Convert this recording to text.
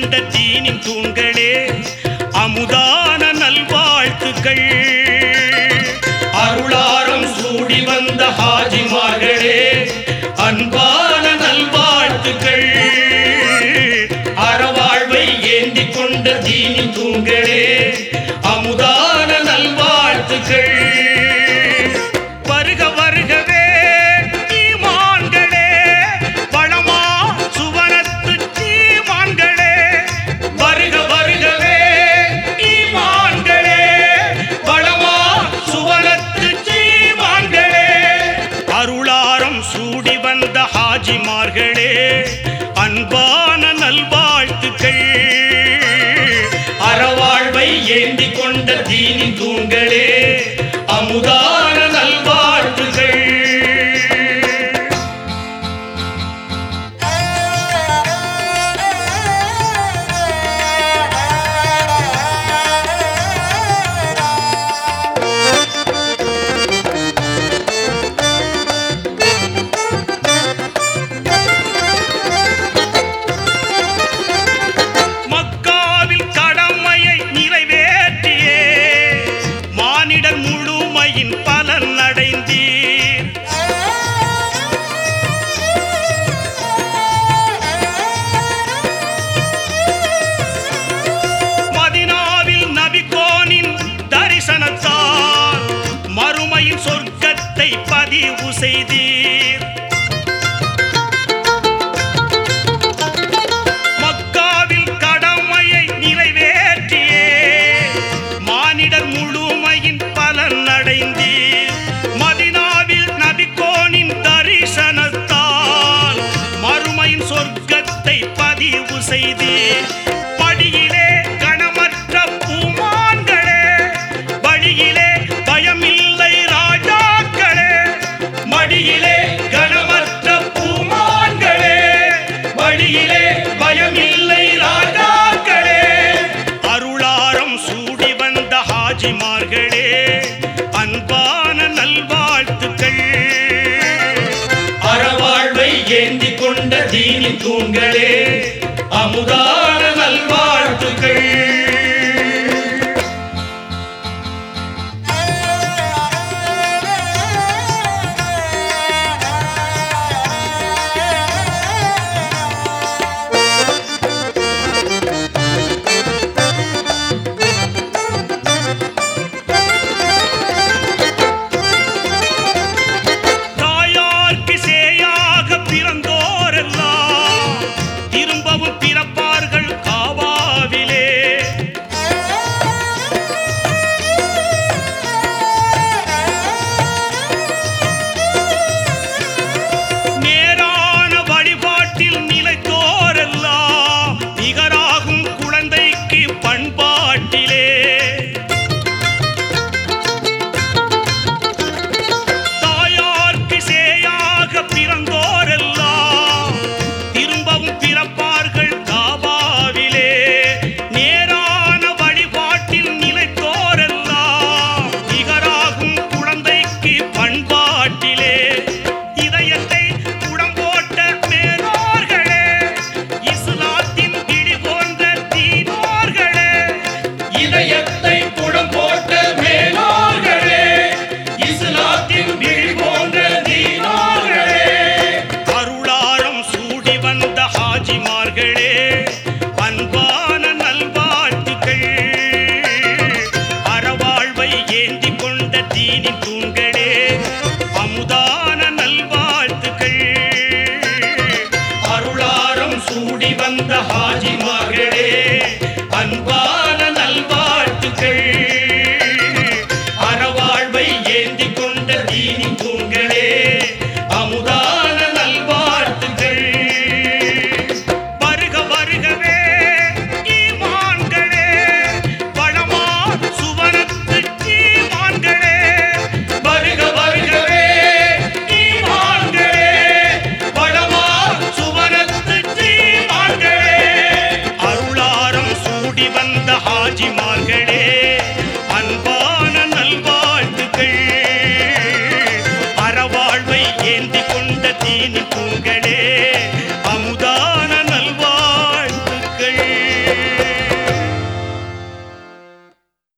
கொண்ட தீனின் தூண்களே அமுதான நல்வாழ்த்துக்கள் அருளாரம் சூடி வந்த ஹாஜிமார்களே அன்பான நல்வாழ்த்துக்கள் அறவாழ்வை ஏந்தி கொண்ட தீனின் தூண்களே அமுதான நல்வாழ்த்துக்கள் வருக வருகவே ஈமான்களே வளமா சுவனத்து சீமான்களே வருக வருகவே ஈமான்களே வளமா சுவனத்து சீமான்களே அருளாரம் சூடி வந்த ஹாஜிமார்களே அன்பான நல்வாழ்த்துக்கள் அறவாழ்வை ஏந்தி கொண்ட தீனி தூண்களே அமுதான நல்வாழ்த்துக்கள் மக்காவில் கடமையை நிறைவேற்றியே மானிடர் முழுமையின் பலன் அடைந்தீர் மதினாவில் நபிகோனின் தரிசனத்தால் மறுமையின் சொர்க்கத்தை பதிவு செய்தீர் மக்காவில் கடமையை நிறைவேற்றியே மானிடர் முழுமையின் பலன் அடைந்தீர் மதினாவில் நபிகோனின் தரிசனத்தால் மறுமையின் சொர்க்கத்தை பதிவு செய்தீர் படியிலே கணமற்ற பூமான்களே வழியிலே பயமில்லை ராஜாக்களே மடியிலே கணமற்ற பூமான்களே வழியிலே பயமில்லை ராஜாக்களே அருளாரம் சூடி வந்த ஹாஜிமார்களே அன்பான நல்வாழ்த்துக்கள் அறவாழ்வை ஏந்தி கொண்ட தீனி தூண்களே அமுதான நல்வாழ்த்துக்கள் தாயார்க்கு சேயாக பிறந்தோரெல்லாம் திரும்பவும் பிறப்பார்கள் காவாவிலே நேரான வழிபாட்டில் நிலைத்தோரெல்லாம் நிகராகும் குழந்தைக்கு பண்பாட்டிலே தாயார்க்கு சேயாக பிறந்தோரெல்லாம் திரும்பவும் பிறப்பார்கள் காபாவிலே நேரான வழிபாட்டில் நிலைத்தோரெல்லாம் நிகராகும் குழந்தைக்கு பண்பாட்டிலே இதயத்தை குடம்போட்ட மேலோர்களே இஸ்லாத்தின் இடி போன்ற தீனோர்களே இதயத்தை குடம்போட்ட மேலோர்களே இஸ்லாத்தின் விழி போன்ற தீனோர்களே அருளாரம் சூடி வந்த ஹாஜிமார்களே அன்பான நல்வாழ்த்துக்கள் அறவாழ்வை ஏந்தி கொண்ட தீனி தூண்களே அமுதான நல்வாழ்த்துக்கள் அருளாரம் சூடி வந்த ஹாஜிமார்களே அன்பான நல்வாழ்த்துக்கள் அறவாழ்வை ஏந்தி கொண்ட தீனி தூண்களே அமுதான நல்வாழ்த்துக்கள் வருக வருகவே ஈமான்களே வளமா சுவனத்து சீமான்களே வருக வருகவே ஈமான்களே வளமா சுவனத்து சீமான்களே அருளாரம் சூடி வந்த ஹாஜிமார்களே அன்பான நல்வாழ்த்துக்கள் அறவாழ்வை ஏந்தி கொண்ட தீனி பூங்களே